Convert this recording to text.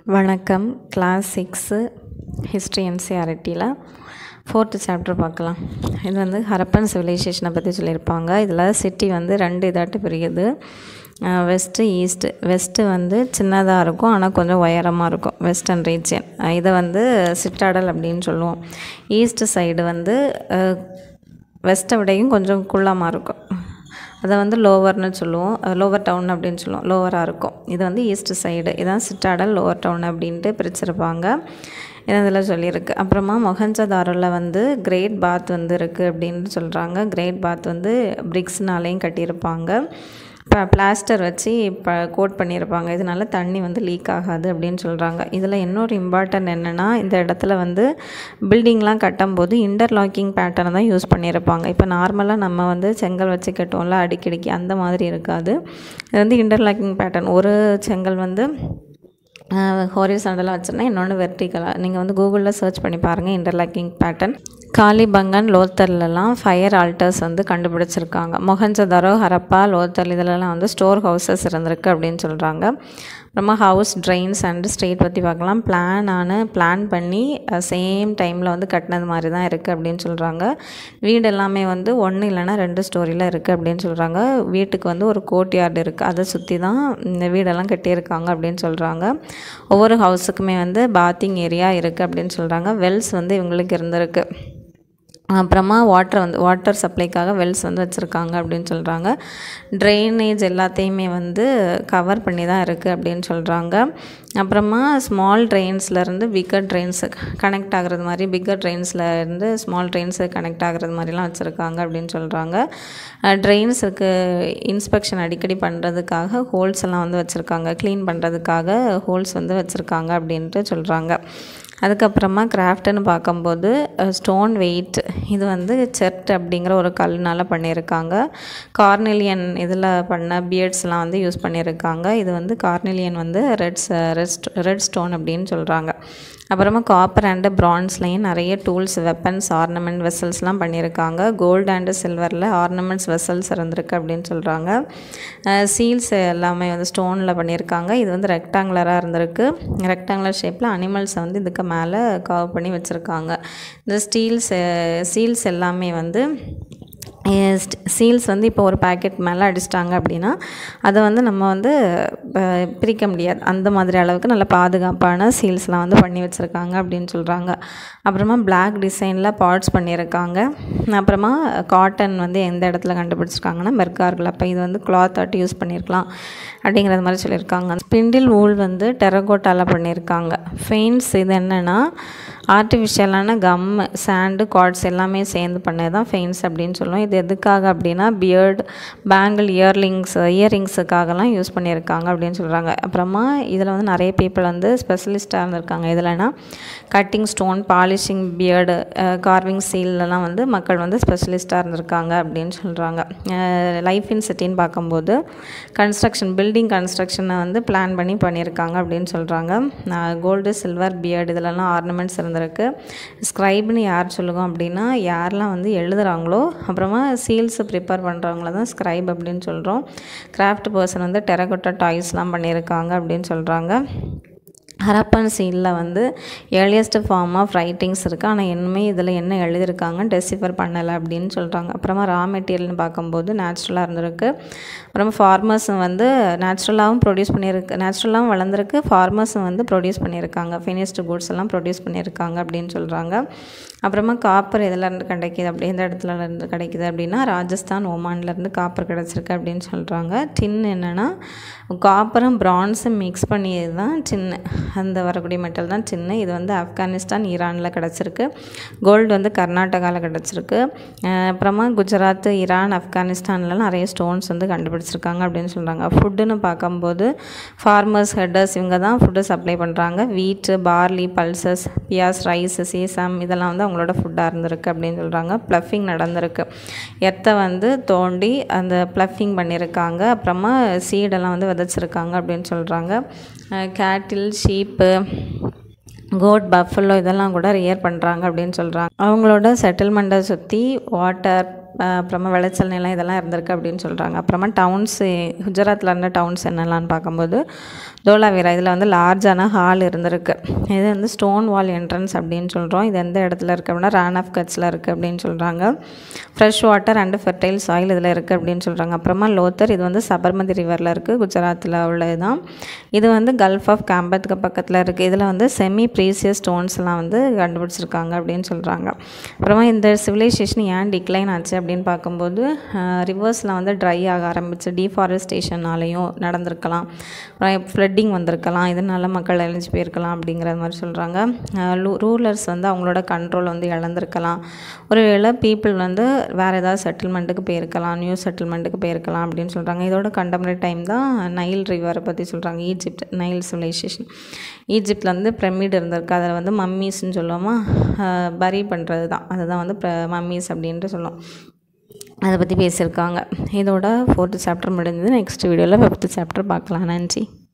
வணக்கம் class six history என்சிஆர்டியில் fourth chapter பார்க்கலாம் இது வந்து ஹரப்பன் சிவிலைசேஷனை பற்றி சொல்லியிருப்பாங்க இதில் சிட்டி வந்து ரெண்டு இதாட்டு பிரியுது வெஸ்ட்டு ஈஸ்ட்டு வெஸ்ட்டு வந்து சின்னதாக இருக்கும் ஆனால் கொஞ்சம் உயரமாக இருக்கும் வெஸ்டர்ன் ரீஜியன் இதை வந்து சிட்டாடல் அப்படின்னு சொல்லுவோம் ஈஸ்ட் சைடு வந்து வெஸ்ட்டை விடையும் கொஞ்சம் குள்ளமாக இருக்கும் அதை வந்து லோவர்னு சொல்லுவோம் லோவர் டவுன் அப்படின்னு சொல்லுவோம் லோவராக இருக்கும் இது வந்து ஈஸ்ட் சைடு இதான் சிட்டாடல் லோவர் டவுன் அப்படின்ட்டு பிரிச்சிருப்பாங்க இது இதில் சொல்லியிருக்கு அப்புறமா மொஹஞ்சதாரோவில் வந்து கிரேட் பாத் வந்து இருக்குது அப்படின்னு சொல்கிறாங்க கிரேட் பாத் வந்து பிரிக்ஸ்னாலேயும் கட்டியிருப்பாங்க இப்போ பிளாஸ்டர் வச்சு இப்போ கோட் பண்ணியிருப்பாங்க இதனால தண்ணி வந்து லீக் ஆகாது அப்படின்னு சொல்கிறாங்க இதில் இன்னொரு இம்பார்ட்டன்ட் என்னென்னா இந்த இடத்துல வந்து பில்டிங்லாம் கட்டும்போது இன்டர்லாக்கிங் பேட்டர்னை தான் யூஸ் பண்ணியிருப்பாங்க இப்போ நார்மலாக நம்ம வந்து செங்கல் வச்சு கட்டுவோம்ல அடிக்கடிக்கு அந்த மாதிரி இருக்காது இது வந்து இன்டர்லாக்கிங் பேட்டர்ன் ஒரு செங்கல் வந்து ஹோரிசாண்டலாக வச்சுருந்தா இன்னொன்று வெர்டிக்கலாக நீங்கள் வந்து கூகுளில் சர்ச் பண்ணி பாருங்கள் இன்டர்லாக்கிங் பேட்டர்ன் காலிபங்கன் லோத்தர்லலாம் ஃபயர் ஆல்டர்ஸ் வந்து கண்டுபிடிச்சிருக்காங்க மொஹஞ்சதாரோ ஹரப்பா லோத்தர் இதிலலாம் வந்து ஸ்டோர் ஹவுசஸ் இருந்திருக்கு அப்படின்னு சொல்கிறாங்க அப்புறமா ஹவுஸ் ட்ரெயின்ஸ் அண்ட் ஸ்ட்ரீட் பற்றி பார்க்கலாம் பிளான் ஆன பிளான் பண்ணி சேம் டைமில் வந்து கட்டினது மாதிரி தான் இருக்குது அப்படின்னு சொல்கிறாங்க வீடு எல்லாமே வந்து ஒன்று இல்லைன்னா ரெண்டு ஸ்டோரியில் இருக்குது அப்படின்னு சொல்கிறாங்க வீட்டுக்கு வந்து ஒரு கோர்ட் யார்டு இருக்குது அதை சுற்றி தான் இந்த வீடெல்லாம் கட்டியிருக்காங்க அப்படின்னு சொல்கிறாங்க ஒவ்வொரு ஹவுஸுக்குமே வந்து பாத்திங் ஏரியா இருக்குது அப்படின்னு சொல்கிறாங்க வெல்ஸ் வந்து இவங்களுக்கு இருந்திருக்கு அப்புறமா வாட்டர் வந்து வாட்டர் சப்ளைக்காக வெல்ஸ் வந்து வச்சுருக்காங்க அப்படின்னு சொல்கிறாங்க ட்ரைனேஜ் எல்லாத்தையுமே வந்து கவர் பண்ணி தான் இருக்குது அப்படின்னு சொல்கிறாங்க அப்புறமா ஸ்மால் ட்ரெயின்ஸ்லேருந்து பிக்கர் ட்ரெயின்ஸு கனெக்ட் ஆகிறது மாதிரி பிக்கர் ட்ரெயின்ஸில் இருந்து ஸ்மால் ட்ரெயின்ஸு கனெக்ட் ஆகிறது மாதிரிலாம் வச்சுருக்காங்க அப்படின்னு சொல்கிறாங்க ட்ரெயின்ஸுக்கு இன்ஸ்பெக்ஷன் அடிக்கடி பண்ணுறதுக்காக ஹோல்ஸ் எல்லாம் வந்து வச்சுருக்காங்க க்ளீன் பண்ணுறதுக்காக ஹோல்ஸ் வந்து வச்சுருக்காங்க அப்படின்ட்டு சொல்கிறாங்க அதுக்கப்புறமா கிராஃப்ட்டுன்னு பார்க்கும்போது ஸ்டோன் வெயிட் இது வந்து செர்ட் அப்படிங்கிற ஒரு கல்னால் பண்ணியிருக்காங்க கார்னெலியன் இதில் பண்ண பியர்ட்ஸ்லாம் வந்து யூஸ் பண்ணியிருக்காங்க இது வந்து கார்னெலியன் வந்து ரெட்ஸ் ரெட் ரெட் ஸ்டோன் அப்படின்னு சொல்கிறாங்க அப்புறமா காப்பர் அண்டு ப்ரான்ஸ்லேயும் நிறைய டூல்ஸ் வெப்பன்ஸ் ஆர்னமெண்ட் வெசல்ஸ்லாம் பண்ணியிருக்காங்க கோல்டு அண்டு சில்வரில் ஆர்னமெண்ட்ஸ் வெசல்ஸ் இருந்திருக்கு அப்படின்னு சொல்கிறாங்க சீல்ஸ் எல்லாமே வந்து ஸ்டோனில் பண்ணியிருக்காங்க இது வந்து ரெக்டாங்குலராக இருந்திருக்கு ரெக்டாங்குலர் ஷேப்பில் அனிமல்ஸை வந்து இதுக்கு மேலே கவர் பண்ணி வச்சுருக்காங்க இந்த ஸ்டீல்ஸ் சீல்ஸ் எல்லாமே வந்து சீல்ஸ் வந்து இப்போ ஒரு பேக்கெட் மேலே அடிச்சிட்டாங்க அப்படின்னா அதை வந்து நம்ம வந்து பிரிக்க முடியாது அந்த மாதிரி அளவுக்கு நல்ல பாதுகாப்பான சீல்ஸ்லாம் வந்து பண்ணி வச்சுருக்காங்க அப்படின்னு சொல்கிறாங்க அப்புறமா பிளாக் டிசைனில் பார்ட்ஸ் பண்ணியிருக்காங்க அப்புறமா காட்டன் வந்து எந்த இடத்துல கண்டுபிடிச்சிருக்காங்கன்னா மெர்கார்கில் அப்போ இது வந்து கிளாத் ஆட்டு யூஸ் பண்ணியிருக்கலாம் அப்படிங்கிறது மாதிரி சொல்லியிருக்காங்க ஸ்பிண்டில் ஊல் வந்து டெரகோட்டாவில் பண்ணியிருக்காங்க ஃபெயின்ஸ் இது என்னென்னா ஆர்டிஃபிஷியலான கம் சாண்டு கார்ட்ஸ் எல்லாமே சேர்ந்து பண்ணது தான் ஃபெயின்ஸ் அப்படின்னு சொல்லுவோம் இது எதுக்காக அப்படின்னா பியர்டு பேங்கிள் இயர்லிங்ஸ் இயரிங்ஸுக்காகலாம் யூஸ் பண்ணியிருக்காங்க அப்படின்னு சொல்கிறாங்க அப்புறமா இதில் வந்து நிறைய பீப்புள் வந்து ஸ்பெஷலிஸ்ட்டாக இருந்திருக்காங்க இதில்னா cutting stone polishing bead carving சீல்லலாம் வந்து மக்கள் வந்து ஸ்பெஷலிஸ்ட்டாக இருந்திருக்காங்க அப்படின்னு சொல்கிறாங்க லைஃப் இன் சிட்டின்னு பார்க்கும்போது கன்ஸ்ட்ரக்ஷன் பில்டிங் கன்ஸ்ட்ரக்ஷனை வந்து பிளான் பண்ணி பண்ணியிருக்காங்க அப்படின்னு சொல்கிறாங்க கோல்டு சில்வர் பியர்டு இதிலலாம் ஆர்னமெண்ட்ஸ் இருந்திருக்கு ஸ்க்ரைப்னு யார் சொல்லுவோம் அப்படின்னா யாரெல்லாம் வந்து எழுதுகிறாங்களோ அப்புறமா சீல்ஸ் ப்ரிப்பேர் பண்ணுறவங்கள தான் ஸ்க்ரைப் அப்படின்னு சொல்கிறோம் கிராஃப்ட் பர்சன் வந்து டெரகோட்டா டாய்ஸ்லாம் பண்ணியிருக்காங்க அப்படின்னு சொல்கிறாங்க ஹரப்பன் சீலில் வந்து ஏர்லியஸ்ட் ஃபார்ம் ஆஃப் ரைட்டிங்ஸ் இருக்குது ஆனால் இன்னுமே இதில் என்ன எழுதியிருக்காங்க டெசிஃபர் பண்ணலை அப்படின்னு சொல்கிறாங்க அப்புறமா ரா மெட்டீரியல்னு பார்க்கும்போது நேச்சுரலாக இருந்திருக்கு அப்புறமா ஃபார்மர்ஸும் வந்து நேச்சுரலாகவும் ப்ரொடியூஸ் பண்ணியிருக்கு நேச்சுரலாகவும் வளர்ந்துருக்கு ஃபார்மர்ஸும் வந்து ப்ரொடியூஸ் பண்ணியிருக்காங்க ஃபினிஷ்டு குட்ஸ் எல்லாம் ப்ரொடியூஸ் பண்ணியிருக்காங்க அப்படின்னு சொல்கிறாங்க அப்புறமா காப்பர் இதில் இருந்து கிடைக்கிது அப்படி எந்த இடத்துல இருந்து கிடைக்கிது அப்படின்னா ராஜஸ்தான் ஒமான்லேருந்து காப்பர் கிடச்சிருக்கு அப்படின்னு சொல்கிறாங்க டின் என்னென்னா காப்பரும் ப்ரான்ஸும் மிக்ஸ் பண்ணியது தான் சின்ன அந்த வரக்கூடிய மெட்டல் தான் சின்ன இது வந்து ஆப்கானிஸ்தான் ஈரானில் கிடச்சிருக்கு கோல்டு வந்து கர்நாடகாவில் கிடச்சிருக்கு அப்புறமா குஜராத் ஈரான் ஆப்கானிஸ்தான்லாம் நிறைய ஸ்டோன்ஸ் வந்து கண்டுபிடிச்சிருக்காங்க அப்படின்னு சொல்கிறாங்க ஃபுட்டுன்னு பார்க்கும்போது ஃபார்மர்ஸ் ஹெட்டர்ஸ் இவங்க தான் ஃபுட்டு சப்ளை பண்ணுறாங்க வீட்டு barley pulses peas rice sesame இதெல்லாம் வந்து அவங்களோட ஃபுட்டாக இருந்திருக்கு அப்படின்னு சொல்கிறாங்க ப்ளஃபிங் நடந்திருக்கு எத்தை வந்து தோண்டி அந்த ப்ளஃபிங் பண்ணியிருக்காங்க அப்புறமா சீடெல்லாம் வந்து விதைச்சிருக்காங்க அப்படின்னு சொல்கிறாங்க கேட்டில் ஷீப்பு கோட் பஃபலோ இதெல்லாம் கூட ரியர் பண்ணுறாங்க அப்படின்னு சொல்கிறாங்க அவங்களோட செட்டில்மெண்ட்டை சுற்றி வாட்டர் அஹ் அப்புறமா விளைச்சல் நிலம் இதெல்லாம் இருந்திருக்கு அப்படின்னு சொல்கிறாங்க அப்புறமா டவுன்ஸ் குஜராத்தில் இருந்த டவுன்ஸ் என்னெல்லாம்னு பார்க்கும்போது தோலாவீரா இதில் வந்து லார்ஜான ஹால் இருந்திருக்கு இது வந்து ஸ்டோன் வால் என்ட்ரன்ஸ் அப்படின்னு சொல்கிறோம் இது எந்த இடத்துல இருக்குது அப்படின்னா ரான் ஆஃப் கட்ஸில் இருக்குது அப்படின்னு சொல்கிறாங்க fresh water and fertile soil இதில் இருக்குது அப்படின்னு சொல்கிறாங்க அப்புறமா லோத்தர் இது வந்து சபர்மதி ரிவரில் இருக்குது குஜராத்தில் உள்ளது தான் இது வந்து கல்ஃப் ஆஃப் கேம்பத்துக்கு பக்கத்தில் இருக்குது இதில் வந்து செமி ப்ரீசியஸ் ஸ்டோன்ஸ்லாம் வந்து கண்டுபிடிச்சிருக்காங்க அப்படின்னு சொல்கிறாங்க அப்புறமா இந்த சிவிலைசேஷன் ஏன் டிக்ளைன் ஆச்சு அப்படின்னு பார்க்கும்போது ரிவர்ஸில் வந்து ட்ரை ஆக ஆரம்பிச்சு டீஃபாரஸ்டேஷனாலையும் நடந்திருக்கலாம் ஃப்ளட்டிங் வந்திருக்கலாம் இதனால மக்கள் அழிஞ்சு போயிருக்கலாம் அப்படிங்கிற மாதிரி சொல்கிறாங்க ரூலர்ஸ் வந்து அவங்களோட கண்ட்ரோல் வந்து இழந்திருக்கலாம் ஒருவேளை பீப்புள் வந்து வேறு ஏதாவது செட்டில்மெண்ட்டுக்கு போயிருக்கலாம் நியூ செட்டில்மெண்ட்டுக்கு போயிருக்கலாம் அப்படின்னு சொல்கிறாங்க இதோட கண்டெம்பரரி டைம் தான் நைல் ரிவரை பற்றி சொல்கிறாங்க ஈஜிப்ட் நைல் சிவிலைசேஷன் ஈஜிப்டில் வந்து பிரமிட் இருந்திருக்கு அதில் வந்து மம்மீஸ்ன்னு சொல்லுவோமா பரி பண்ணுறது தான் அதுதான் வந்து மம்மீஸ் அப்படின்ட்டு சொல்லுவோம் அதை பற்றி பேசியிருக்காங்க இதோட ஃபோர்த்து சாப்டர் முடிஞ்சது நெக்ஸ்ட் வீடியோவில் ஃபிஃப்த்து சாப்டர் பார்க்கலாம் நன்றி